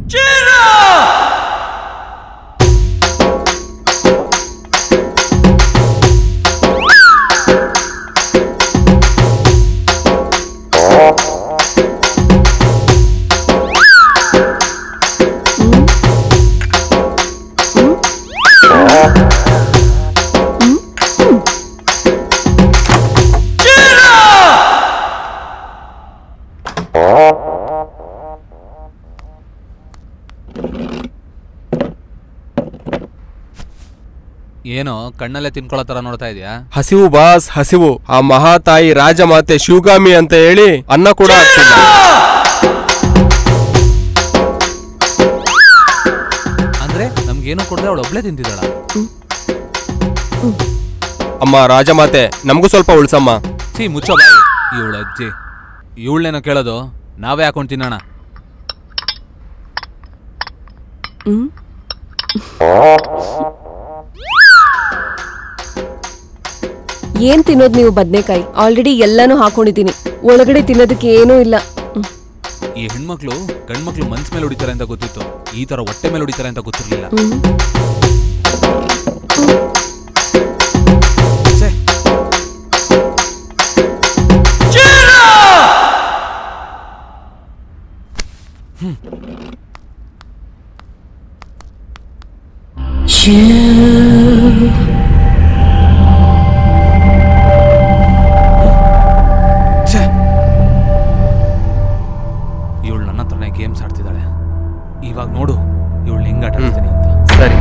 ಏನೋ ಕಣ್ಣಲ್ಲೇ ತಿನ್ಕೊಳ್ಳೋ ತರ ನೋಡ್ತಾ ಇದೀಯಾ ಹಸಿವು ಬಾಸ್ ಹಸಿವು ಆ ಮಹಾತಾಯಿ ರಾಜಮಾತೆ ಶಿವಗಾಮಿ ಅಂತ ಹೇಳಿ ಅನ್ನ ಕೂಡ ಆಗ್ತಿಲ್ಲ ಅಂದ್ರೆ ನಮ್ಗೇನು ಕೊಡದೆ ಅವಳು ಒಬ್ಳೆ ತಿಂತಿದ್ದಾಳ ಅಮ್ಮ ರಾಜಮಾತೆ ನಮಗೂ ಸ್ವಲ್ಪ ಉಳ್ಸಮ್ಮ ಸಿ ಮುಚ್ಚೋ ಬಾಯಿ ಇವಳ ಅಜ್ಜಿ ಇವಳೇನೋ ಕೇಳೋದು ನಾವೇ ಹಾಕೊಂಡು ತಿನ್ನೋಣ ಹ್ಮ್ ಏನ್ ತಿನ್ನೋದು ನೀವು ಬದ್ನೆಕಾಯಿ ಆಲ್ರೆಡಿ ಎಲ್ಲಾನು ಹಾಕೊಂಡಿದ್ದೀನಿ ಒಳಗಡೆ ತಿನ್ನೋದಕ್ಕೆ ಏನೂ ಇಲ್ಲ ಹ್ಮ್. ಈ ಹೆಣ್ಮಕ್ಳು ಗಂಡ್ಮಕ್ಳು ಮನ್ಸ್ ಮೇಲೆ ಹೊಡಿತಾರೆ ಅಂತ ಗೊತ್ತಿತ್ತು ಈ ತರ ಹೊಟ್ಟೆ ಮೇಲೆ ಹೊಡಿತಾರೆ ಅಂತ ಗೊತ್ತಿರ್ಲಿಲ್ಲ ಹ್ಮ್. ಛೆ. ಛೆ. ಇವಳು ನನ್ನ ಹತ್ರನೇ ಗೇಮ್ಸ್ ಆಡ್ತಿದ್ದಾಳೆ ಇವಾಗ ನೋಡು ಇವಳು ಹೆಂಗ್ ಆಟ ಆಡ್ತೀನಿ ಅಂತ ಸರಿ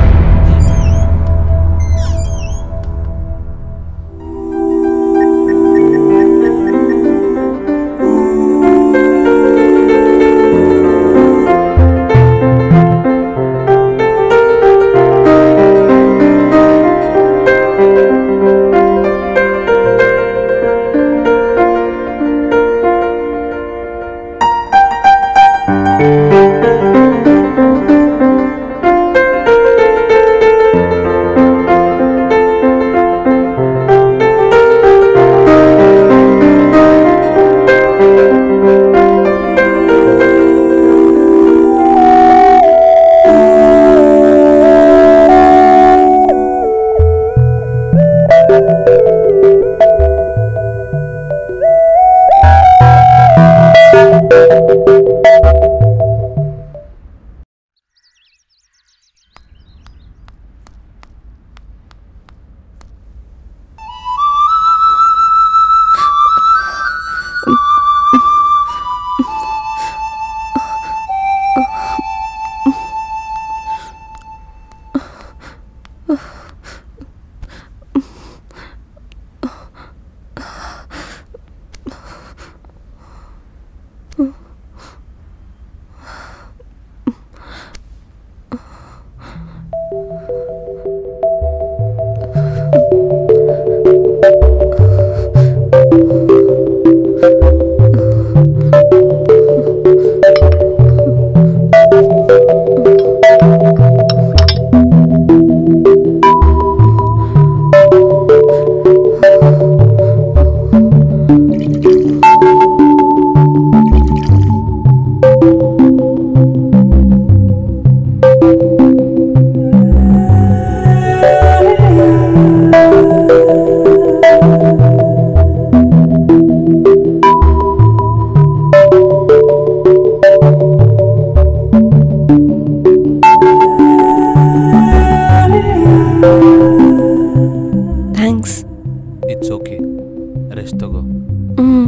ಥ್ಯಾಂಕ್ಸ್ ಇಟ್ಸ್ ಓಕೆ ರೆಸ್ಟ್ ತಗೋ ಹ್ಮ್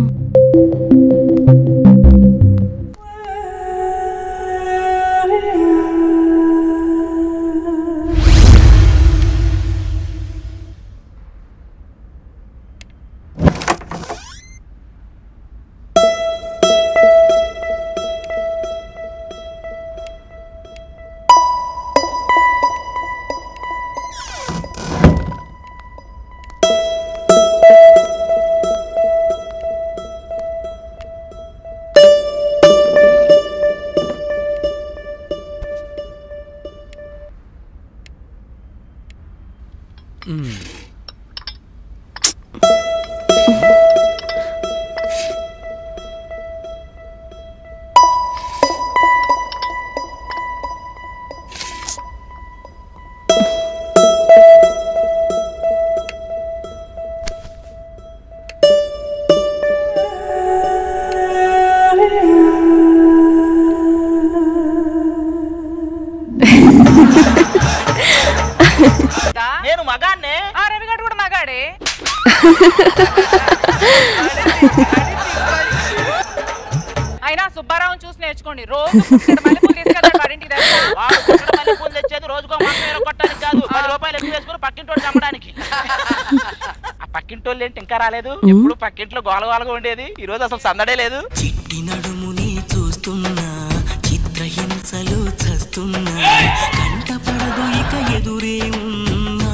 అయినా సుబ్బారావుని చూసి నేర్చుకోండి రోజు పుట్టెడు మల్లెపూలు తీసుకెళ్తాడు వాడింటికి తెలుసా? వాడు పుట్టడ మల్లెపూలు తెచ్చేది రోజుకో మాసం కొట్టడానికి కాదు పది రూపాయలు ఎక్కువ వేసుకుని పక్కింటోడు చమ్మడానికి ఆ పక్కింటోళ్ళు ఏంటి ఇంకా రాలేదు ఎప్పుడు పక్కింట్లో గోల గోలగా ఉండేది ఈ రోజు అసలు సందడే లేదు చిట్టి నడుముని చూస్తున్నా చిత్రహింసలు చస్తున్నా కంటపడదు ఇక ఎదురే ఉన్నా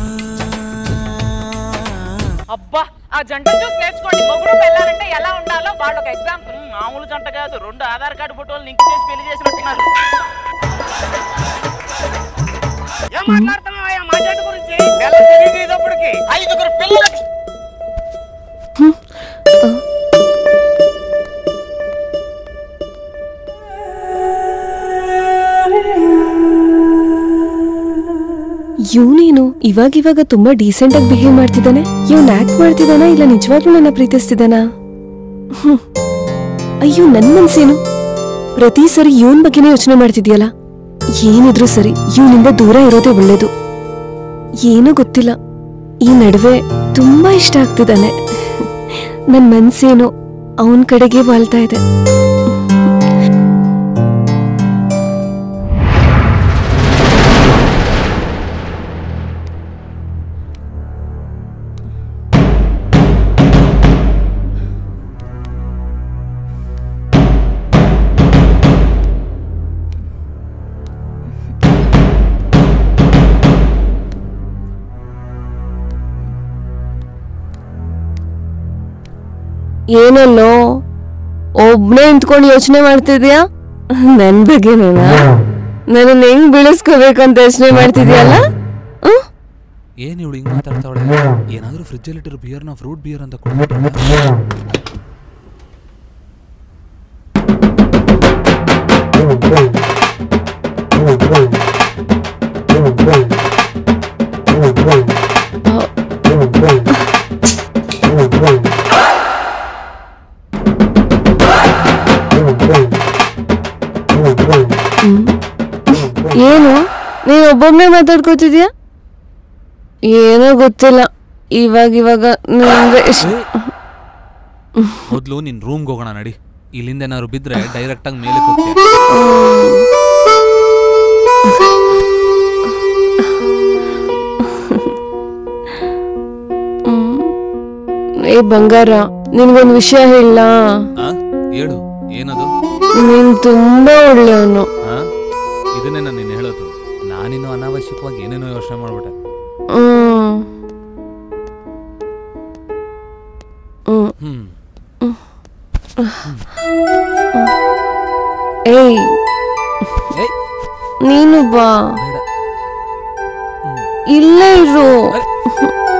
అబ్బా ఆ జంటను చూసి నేర్చుకోండి మొగుడు పెళ్ళాలంటే ఎలా ఉండాలో వాళ్ళు ఒక ఎగ్జాంపుల్ ఉమ్, మామూలు జంట కాదు రెండు ఆధార్ కార్డు ఫోటోలు లింక్ చేసి పెళ్లి చేసినట్టున్నారు ఏం మాట్లాడుతున్నావయ్యా మా జట్టు గురించి నెల తిరిగేటప్పటికి ఐదుగురు పిల్లలకి ಇವನೇನು ಇವಾಗ ಇವಾಗ ತುಂಬಾ ಡೀಸೆಂಟ್ ಆಗಿ ಬಿಹೇವ್ ಮಾಡ್ತಿದ್ದಾನೆ ಇವ್ನ್ ಆಕ್ಟ್ ಮಾಡ್ತಿದ್ದಾನಾ ಇಲ್ಲ ನಿಜವಾಗ್ಲೂ ನನ್ನ ಪ್ರೀತಿಸ್ತಿದ್ದಾನಾ ಹ್ಮ್. ಅಯ್ಯೋ ನನ್ ಮನ್ಸೇನು ಪ್ರತಿ ಸರಿ ಇವನ್ ಬಗ್ಗೆನೇ ಯೋಚನೆ ಮಾಡ್ತಿದ್ಯಲ್ಲ ಏನಿದ್ರು ಸರಿ ಇವನಿಂದ ದೂರ ಇರೋದೇ ಒಳ್ಳೇದು ಏನೂ ಗೊತ್ತಿಲ್ಲ ಈ ನಡುವೆ ತುಂಬಾ ಇಷ್ಟ ಆಗ್ತಿದ್ದಾನೆ ನನ್ ಮನ್ಸೇನು ಅವನ್ ಕಡೆಗೆ ವಾಲ್ತಾ ಇದೆ ಏನಲ್ಲೋ ಒಬ್ನೇ ನಿಂತ್ಕೊಂಡು ಯೋಚನೆ ಮಾಡ್ತಿದ್ಯಾ ನನ್ ಬಗ್ಗೆನೇನಾ ನನ್ನ ಹೆಂಗ್ ಬೀಳಿಸ್ಕೋಬೇಕಂತ ಯೋಚನೆ ಮಾಡ್ತಿದ್ಯಲ್ಲ ಹ್ಮ್? ಏನ್ ಇವಳು ಹಿಂಗ್ ಮಾತಾಡ್ತಾವಳೆ ಏನಾದ್ರೂ ಫ್ರಿಜ್ಜಲ್ಲಿ ಇಟ್ಟಿರೋ ಬಿಯರ್ನ ಫ್ರೂಟ್ ಬಿಯರ್ ಅಂತ ಕೊಡ್ಬಿಟ್ರೆ ಏನು ನೀನ್ ಒಬ್ಬೊಬ್ನೇ ಮಾತಾಡ್ಕೋತಿದ್ಯಾ ಏನೋ ಗೊತ್ತಿಲ್ಲ ಇವಾಗ ಇವಾಗ ನಂಗೆ ಇಷ್ಟ ಮೊದ್ಲು ನಿನ್ ರೂಮ್ಗೆ ಹೋಗೋಣ ನಡಿ ಇಲ್ಲಿಂದ ಏನಾದ್ರು ಬಿದ್ರೆ ಡೈರೆಕ್ಟ್ ಆಗಿ ಮೇಲೆ ಹೋಗ್ತೀಯ ಏ ಬಂಗಾರ ನಿನ್ಗೊಂದ್ ವಿಷಯ ಹೇಳ ಆ ಹೇಳು ಏನದು ನೀನ್ ತುಂಬಾ ಒಳ್ಳೆಯವನು ಆ ಇದನ್ನೇ ನಾನು ನಿನ್ನ ಹೇಳೋದು ನಾನಿನ್ನು ಅನಾವಶ್ಯಕವಾಗಿ ಏನೇನೋ ಯೋಚನೆ ಮಾಡ್ಬಿಟ್ಟೆ ಹ್ಮ್ ಹ್ಮ್ ಹ್ಮ್ ಏಯ್ ಏಯ್ ನೀನು ಬಾ ಬೇಡ ಇಲ್ಲೇ ಇರು ಅರೆ,